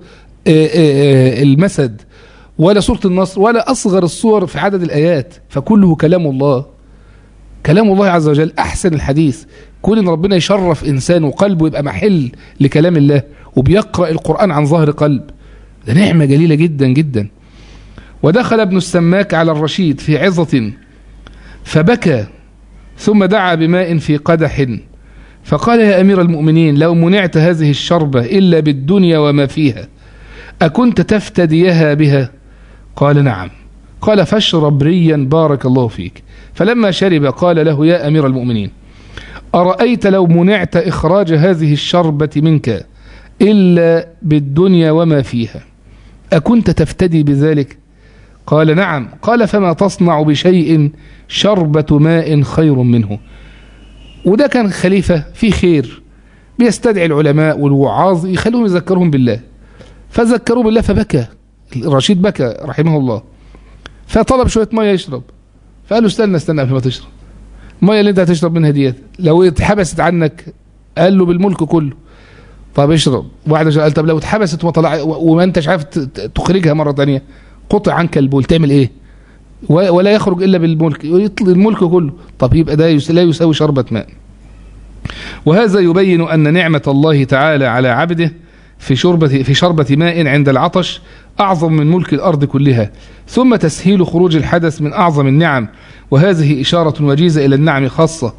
المسد ولا سورة النصر ولا أصغر الصور في عدد الآيات فكله كلام الله كلام الله عز وجل أحسن الحديث كون إن ربنا يشرف إنسان وقلبه يبقى محل لكلام الله وبيقرأ القرآن عن ظهر قلب ده نعمة جليلة جدا جدا ودخل ابن السماك على الرشيد في عظة فبكى ثم دعا بماء في قدح فقال يا أمير المؤمنين لو منعت هذه الشربة إلا بالدنيا وما فيها أكنت تفتديها بها قال نعم قال فاشرب ريا بارك الله فيك فلما شرب قال له يا أمير المؤمنين أرأيت لو منعت إخراج هذه الشربة منك إلا بالدنيا وما فيها أكنت تفتدي بذلك قال نعم قال فما تصنع بشيء شربة ماء خير منه وده كان خليفة في خير بيستدعي العلماء والوعاظ يخلوهم يذكرهم بالله فذكروه بالله فبكى الرشيد بكى رحمه الله فطلب شوية مية يشرب فقال له استنى استنى قبل ما تشرب المية اللي انت هتشرب منها ديت لو اتحبست عنك قال له بالملك كله طب اشرب وبعد قال طب لو اتحبست وما طلع وما انتش عارف تخرجها مرة تانية قطع عنك البول تعمل ايه ولا يخرج الا بالملك يطلق الملك كله طب يبقى ده لا يساوي شربة ماء وهذا يبين ان نعمة الله تعالى على عبده في شربة في شربة ماء عند العطش أعظم من ملك الأرض كلها ثم تسهيل خروج الحدث من أعظم النعم وهذه إشارة وجيزة إلى النعم خاصة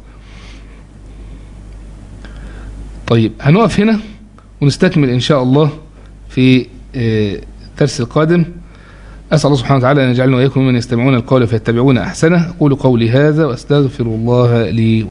طيب هنقف هنا ونستكمل إن شاء الله في الدرس القادم أسأل الله سبحانه وتعالى أن يجعلنا وإياكم ممن يستمعون القول فيتبعون أحسنه أقول قولي هذا وأستغفر الله لي